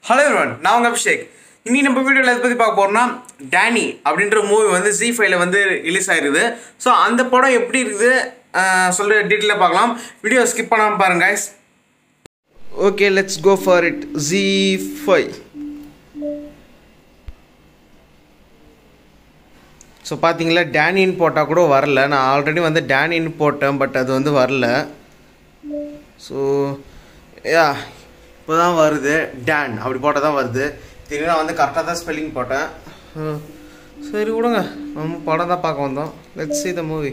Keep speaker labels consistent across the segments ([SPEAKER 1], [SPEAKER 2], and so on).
[SPEAKER 1] Hello everyone நான் உங்கள் அபிஷேக் இன்னைக்கு நம்ம வீடியோவில் எதை பற்றி பார்க்க போகிறோம்னா டேனி அப்படின்ற மூவி வந்து ஜி ஃபைவ்ல வந்து ரிலீஸ் ஆயிருக்குது ஸோ அந்த படம் எப்படி இருக்குது சொல்கிற டீட்டெயிலாக பார்க்கலாம் வீடியோ ஸ்கிப் பண்ணாமல் பாருங்க guys okay let's go for it Zee five so பார்த்தீங்களா டேனின்னு போட்டால் கூட வரல நான் ஆல்ரெடி வந்து டேனின்னு போட்டேன் பட் அது வந்து வரல ஸோ யா இப்போ தான் வருது டேன் அப்படி போட்டால் தான் வருது திரும்பி நான் வந்து கரெக்டாக தான் ஸ்பெல்லிங் போட்டேன் ம், சரி விடுங்க நம்ம படம் தான் பார்க்க வந்தோம் let's see the movie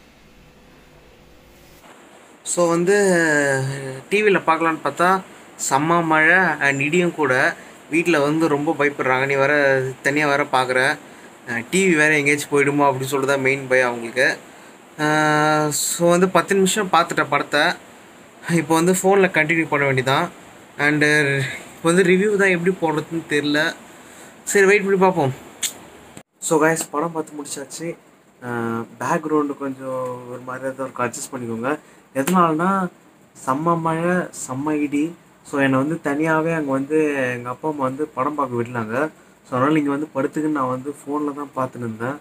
[SPEAKER 1] so வந்து டிவியில் பார்க்கலான்னு பார்த்தா செம்ம மழை அண்ட் இடியும் கூட வீட்டில் வந்து ரொம்ப பயப்படுறாங்க நீ வேற தனியாக வேற பார்க்குற டிவி வேறு எங்கேயாச்சும் போயிடுமோ அப்படின்னு சொல்லிட்டு தான் மெயின் பயம் அவங்களுக்கு ஸோ வந்து பத்து நிமிஷம் பார்த்துட்டேன் படத்தை இப்போ வந்து ஃபோனில் கண்டினியூ பண்ண வேண்டியதான் அண்டு இப்போ வந்து ரிவ்யூ தான் எப்படி போடுறதுன்னு தெரில சரி வெயிட் பண்ணி பார்ப்போம் ஸோ கைஸ் படம் பார்த்து முடிச்சாச்சு பேக்ரவுண்டு கொஞ்சம் ஒரு மாதிரி தான் இருக்கும் அட்ஜஸ்ட் பண்ணிக்கோங்க எதனாலனா செம்ம மழை செம்ம இடி ஸோ என்னை வந்து தனியாகவே அங்கே வந்து எங்கள் அப்பா அம்மா வந்து படம் பார்க்க விடலாங்க ஸோ அதனால் இங்கே வந்து படுத்துக்குன்னு நான் வந்து ஃபோனில் தான் பார்த்துன்னு இருந்தேன்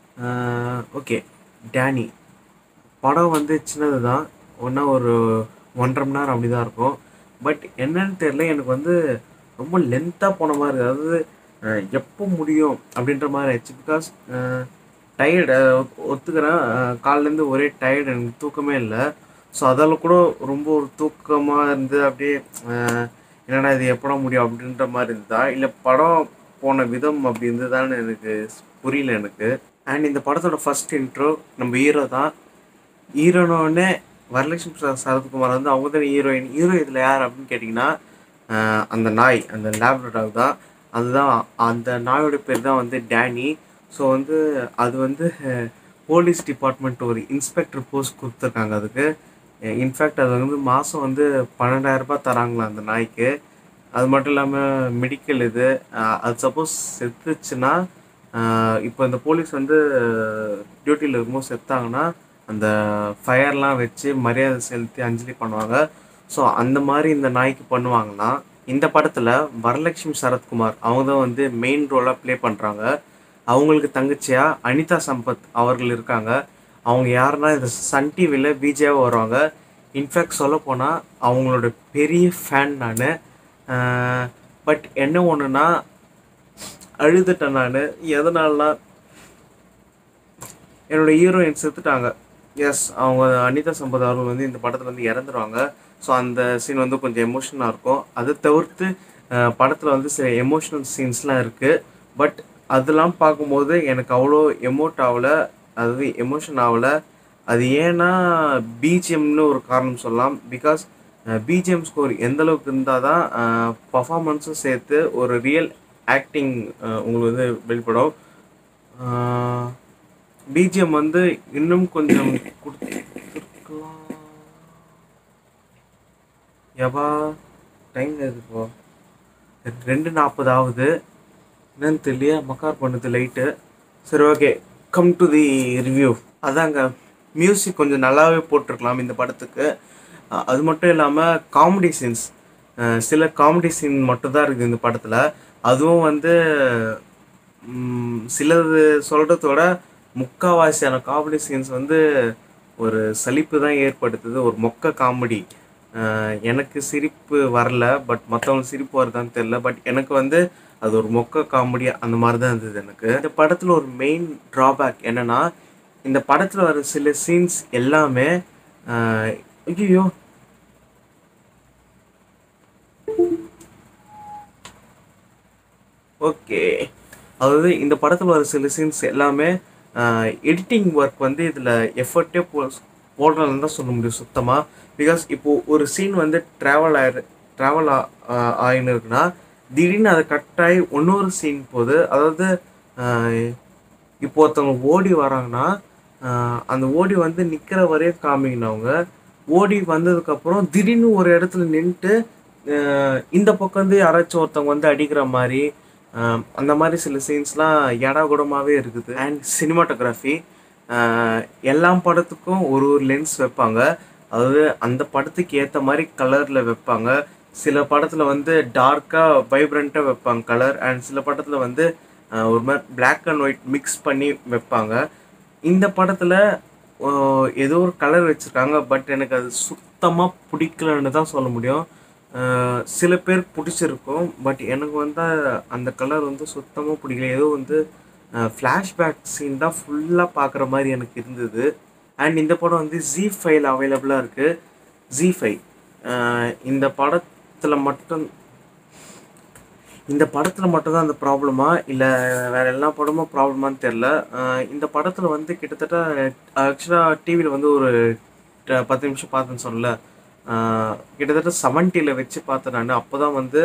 [SPEAKER 1] ஓகே டேனி படம் வந்து சின்னது தான் ஒன்றா ஒரு ஒன்றரை மணி நேரம் அப்படி தான் இருக்கும் பட் என்னன்னு தெரியல எனக்கு வந்து ரொம்ப லென்த்தாக போன மாதிரி இருக்கு. அதாவது அஹ், எப்போ முடியும் அப்படின்ற மாதிரி ஆயிடுச்சு பிகாஸ் டயர்டு ஒத்துக்கிறேன் அஹ், காலையிலேருந்து ஒரே டயர்டு எனக்கு தூக்கமே இல்லை ஸோ அதால் கூட ரொம்ப ஒரு தூக்கமாக இருந்து அப்படியே அஹ், என்னடா இது எப்படா முடியும் அப்படின்ற மாதிரி இருந்ததா இல்லை படம் போன விதம் அப்படி இருந்ததான்னு எனக்கு புரியல எனக்கு அண்ட் இந்த படத்தோட ஃபர்ஸ்ட் இன்ட்ரோ நம்ம ஹீரோ தான் ஹீரோனோடனே வரலட்சுமி பிரசாத் சரத்குமார் வந்து அவங்க தான் ஹீரோயின் ஹீரோ இதில் யார் அப்படின்னு கேட்டிங்கன்னா ஆஹ் அந்த நாய் அந்த லேப்ரடாக் தான் அதுதான் அந்த நாயோட பேர் தான் வந்து டேனி ஸோ வந்து அது வந்து போலீஸ் டிபார்ட்மெண்ட் ஒரு இன்ஸ்பெக்டர் போஸ்ட் கொடுத்துருக்காங்க அதுக்கு இன்ஃபேக்ட் அது வந்து மாதம் வந்து பன்னெண்டாயிரம் ரூபாய் தராங்களாம் அந்த நாய்க்கு அது மட்டும் இல்லாமல் மெடிக்கல் இது ஆஹ் அது சப்போஸ் செத்துச்சுன்னா ஆஹ் இப்போ இந்த போலீஸ் வந்து டியூட்டியில் இருக்கும்போது செத்தாங்கன்னா அந்த ஃபயர்லாம் வச்சு மரியாதை செலுத்தி அஞ்சலி பண்ணுவாங்க ஸோ அந்த மாதிரி இந்த நாய்க்கு பண்ணுவாங்கன்னா இந்த படத்தில் வரலட்சுமி சரத்குமார் அவங்க தான் வந்து மெயின் ரோலாக ப்ளே பண்ணுறாங்க அவங்களுக்கு தங்கச்சியா அனிதா சம்பத் அவர்கள் இருக்காங்க அவங்க யாருன்னா இந்த சன் டிவியில் பிஜேவாக வருவாங்க இன்ஃபேக்ட் சொல்ல போனால் அவங்களோட பெரிய ஃபேன் நான் பட் என்ன ஒன்றுனா அழுதுட்டேன் நான் எதனாலனா என்னோட ஹீரோயின் செத்துட்டாங்க எஸ் அவங்க அனிதா சம்பத் அவர்கள் வந்து இந்த படத்தில் வந்து இறந்துருவாங்க ஸோ அந்த சீன் வந்து கொஞ்சம் எமோஷனாக இருக்கும் அதை தவிர்த்து படத்தில் வந்து சில எமோஷனல் சீன்ஸ்லாம் இருக்குது பட் அதெல்லாம் பார்க்கும்போது எனக்கு அவ்வளோ எமோட் ஆகலை அதாவது எமோஷன் ஆகலை அது ஏன்னா பிஜிஎம்னு ஒரு காரணம் சொல்லலாம் பிகாஸ் பிஜிஎம் ஸ்கோர் எந்த அளவுக்கு இருந்தால் தான் பர்ஃபார்மன்ஸும் சேர்த்து ஒரு ரியல் ஆக்டிங் உங்களுக்கு வந்து வெளிப்படும் பிஜிஎம் வந்து இன்னும் கொஞ்சம் கொடுத்துருக்கலாம் எவா டைம் எது இப்போ ரெண்டு நாற்பது ஆகுது என்னன்னு தெரியல மக்கார் பண்ணுது லைட்டு சரி okay come to the review அதாங்க மியூசிக் கொஞ்சம் நல்லாவே போட்டிருக்கலாம் இந்த படத்துக்கு அஹ் அது மட்டும் இல்லாமல் காமெடி சீன்ஸ் சில காமெடி சீன் மட்டும்தான் இருக்குது இந்த படத்தில் அதுவும் வந்து ம், சிலது சொல்கிறதோட முக்காவாசியான காமெடி சீன்ஸ் வந்து ஒரு சலிப்பு தான் ஏற்படுத்துது ஒரு மொக்க காமெடி எனக்கு சிரிப்பு வரல பட் மற்றவங்களுக்கு சிரிப்பு வருதான்னு தெரில பட் எனக்கு வந்து அது ஒரு மொக்க காமெடி அந்த மாதிரி தான் இருந்தது எனக்கு இந்த படத்தில் ஒரு மெயின் ட்ராபேக் என்னன்னா இந்த படத்தில் வர சில சீன்ஸ் எல்லாமே ஐயோ ஓகே அதாவது இந்த படத்தில் வர சில சீன்ஸ் எல்லாமே எடிட்டிங் ஒர்க் வந்து இதில் எஃபர்ட்டே போ போடுறதுன்னு தான் சொல்ல முடியும் சுத்தமாக பிகாஸ் இப்போது ஒரு சீன் வந்து ட்ராவல் ஆயிரு ட்ராவல் ஆகின்னு இருக்குன்னா திடீர்னு அதை கட் ஆகி இன்னொரு சீன் போகுது அதாவது ஆஹ், இப்போ ஒருத்தவங்க ஓடி வராங்கன்னா ஆஹ், அந்த ஓடி வந்து நிற்கிற வரையும் காமிக்கணும் அவங்க ஓடி வந்ததுக்கப்புறம் திடீர்னு ஒரு இடத்துல நின்றுட்டு இந்த பக்கம் வந்து யாராச்சும் ஒருத்தவங்க வந்து அடிக்கிற மாதிரி ஆஹ், அந்த மாதிரி சில சீன்ஸ்லாம் எடா கூடமாகவே இருக்குது அண்ட் சினிமாட்டோகிராஃபி எல்லா படத்துக்கும் ஒரு ஒரு லென்ஸ் வைப்பாங்க அதாவது அந்த படத்துக்கு ஏற்ற மாதிரி கலரில் வைப்பாங்க சில படத்தில் வந்து டார்க்காக வைப்ரண்ட்டாக வைப்பாங்க கலர் அண்ட் சில படத்தில் வந்து அஹ், ஒரு மாதிரி பிளாக் அண்ட் ஒயிட் மிக்ஸ் பண்ணி வைப்பாங்க இந்த படத்தில் ஏதோ ஒரு கலர் வச்சுருக்காங்க பட் எனக்கு அது சுத்தமாக பிடிக்கலன்னு தான் சொல்ல முடியும் அஹ், சில பேர் பிடிச்சிருக்கும் பட் எனக்கு வந்து அந்த கலர் வந்து சுத்தமாக பிடிக்கல ஏதோ வந்து ஃப்ளாஷ்பேக் சீன் தான் ஃபுல்லாக பார்க்குற மாதிரி எனக்கு இருந்தது அண்ட் இந்த படம் வந்து ஜி ஃபைல் அவைலபிளாக இருக்குது ஜி ஃபைவ் இந்த படத்தில் மட்டும் இந்த படத்தில் மட்டும்தான் அந்த ப்ராப்ளமா இல்லை வேற எல்லா படமும் ப்ராப்ளமான்னு தெரில இந்த படத்தில் வந்து கிட்டத்தட்ட ஆக்சுவலாக டிவியில் வந்து ஒரு ட- பத்து நிமிஷம் பார்த்தேன்னு சொல்லல அஹ், கிட்டத்தட்ட செவன்ட்டியில் வச்சு பார்த்தேன் நான் அப்போ தான் வந்து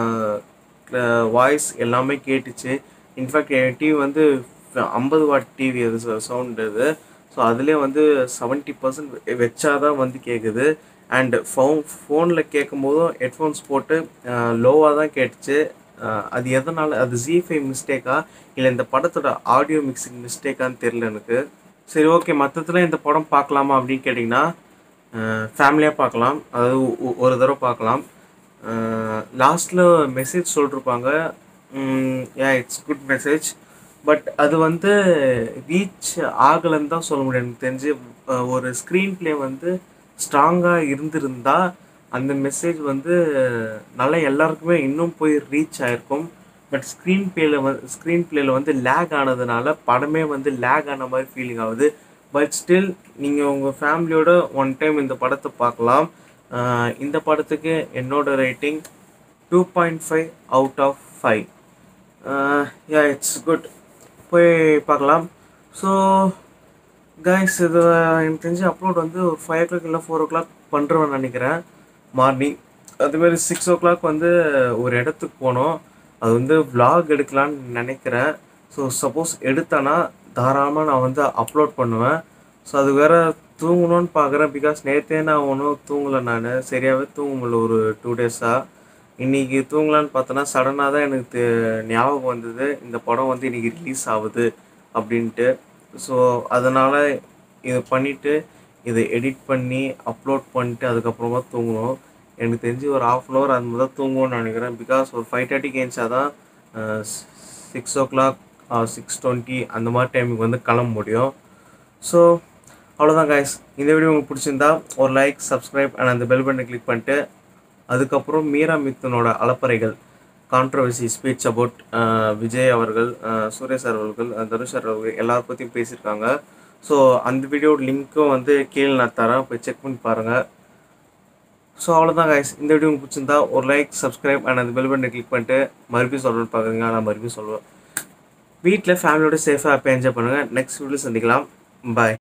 [SPEAKER 1] வாய்ஸ் எல்லாமே கேட்டுச்சு இன்ஃபேக்ட் என் டிவி வந்து ஐம்பது வாட் டிவி அது சவுண்ட் இது ஸோ அதுலேயே வந்து செவன்ட்டி பர்சன்ட் வச்சாதான் வந்து கேட்குது அண்ட் ஃபோன் ஃபோனில் கேட்கும் போதும் ஹெட்ஃபோன்ஸ் போட்டு லோவாக தான் கேட்டுச்சு அஹ் அது எதனால் அது ஜி ஃபைவ் மிஸ்டேக்கா இல்லை இந்த படத்தோட ஆடியோ மிக்சிங் மிஸ்டேக்கான்னு தெரில எனக்கு சரி ஓகே மொத்தத்தில் இந்த படம் பார்க்கலாமா அப்படின்னு கேட்டிங்கன்னா ஃபேமிலியாக பார்க்கலாம் அதாவது ஒ- ஒரு தடவை பார்க்கலாம் லாஸ்ட்டில் மெசேஜ் சொல்லிருப்பாங்க yeah it's good message but அது வந்து ரீச் ஆகலைன்னு தான் சொல்ல முடியும் எனக்கு தெரிஞ்சு அஹ் ஒரு ஸ்க்ரீன் ப்ளே வந்து ஸ்ட்ராங்காக இருந்திருந்தா அந்த மெசேஜ் வந்து நல்லா எல்லாருக்குமே இன்னும் போய் ரீச் ஆயிருக்கும் பட் ஸ்க்ரீன் பிளேல வந்து ஸ்க்ரீன் பிளேல வந்து லேக் ஆனதுனால படமே வந்து லேக் ஆன மாதிரி ஃபீலிங் ஆகுது பட் ஸ்டில் நீங்கள் உங்கள் ஃபேமிலியோட ஒன் டைம் இந்த படத்தை பார்க்கலாம் அஹ் இந்த படத்துக்கு என்னோட rating two point five out of five yeah it's good போய் பார்க்கலாம் ஸோ கைஸ் இது எனக்கு தெரிஞ்சு அப்லோட் வந்து ஒரு ஃபைவ் ஓ கிளாக் இல்லை ஃபோர் ஓ கிளாக் பண்ணுறேன்னு நினைக்கிறேன் மார்னிங் அதுமாரி சிக்ஸ் ஓ கிளாக் வந்து ஒரு இடத்துக்கு போனோம் அது வந்து vlog எடுக்கலான்னு நினைக்கிறேன் ஸோ சப்போஸ் எடுத்தேன்னா தாராளமாக நான் வந்து அப்லோட் பண்ணுவேன் ஸோ அது வேற தூங்கணும்னு பார்க்குறேன் பிகாஸ் நேற்றே நான் ஒன்றும் தூங்கலை நான் சரியாகவே தூங்க முடியல ஒரு டூ டேஸாக இன்னைக்கு தூங்கலான்னு பார்த்தோன்னா சடனாக தான் எனக்கு தெ- ஞாபகம் வந்தது இந்த படம் வந்து இன்னைக்கு ரிலீஸ் ஆகுது அப்படின்ட்டு ஸோ அதனால் இதை பண்ணிவிட்டு இதை எடிட் பண்ணி அப்லோட் பண்ணிட்டு அதுக்கப்புறமா தூங்கணும் எனக்கு தெரிஞ்சு ஒரு ஆஃப் அன் ஹவர் அந்த மாதிரி தான் தூங்குவோம்னு நினைக்கிறேன் பிகாஸ் ஒரு ஃபைவ் தேர்ட்டிக்கு ஏஞ்சா தான் six o'clock six twenty அந்த மாதிரி டைமுக்கு வந்து கிளம்ப முடியும் ஸோ அவ்வளோதான் guys இந்த வீடியோ உங்களுக்கு பிடிச்சிருந்தா ஒரு லைக் சப்ஸ்கிரைப் அண்ட் அந்த பெல் பட்டனை கிளிக் பண்ணிட்டு அதுக்கப்புறம் மீரா மித்துனோட அலப்பறைகள் கான்ட்ரவர்சி ஸ்பீச் அபவுட் விஜய் அவர்கள் அஹ், சூர்யா சார் அவர்கள் அஹ், தனுஷ் சார் அவர்கள் எல்லார் பற்றியும் பேசியிருக்காங்க ஸோ அந்த வீடியோட லிங்க்கும் வந்து கீழே நான் தரேன் போய் செக் பண்ணி பாருங்கள் ஸோ அவ்வளோதான் guys இந்த வீடியோ உங்களுக்கு பிடிச்சிருந்தா ஒரு லைக் சப்ஸ்கிரைப் அண்ட் அந்த பெல் பட்டனை கிளிக் பண்ணிட்டு மறுபடியும் சொல்லணும்னு பார்க்குறீங்க நான் மறுபடியும் சொல்லுவேன் வீட்டில் ஃபேமிலியோட சேஃபாக ஹாப்பியாக என்ஜாய் பண்ணுங்கள் நெக்ஸ்ட் வீடியோ சந்திக்கலாம் பாய்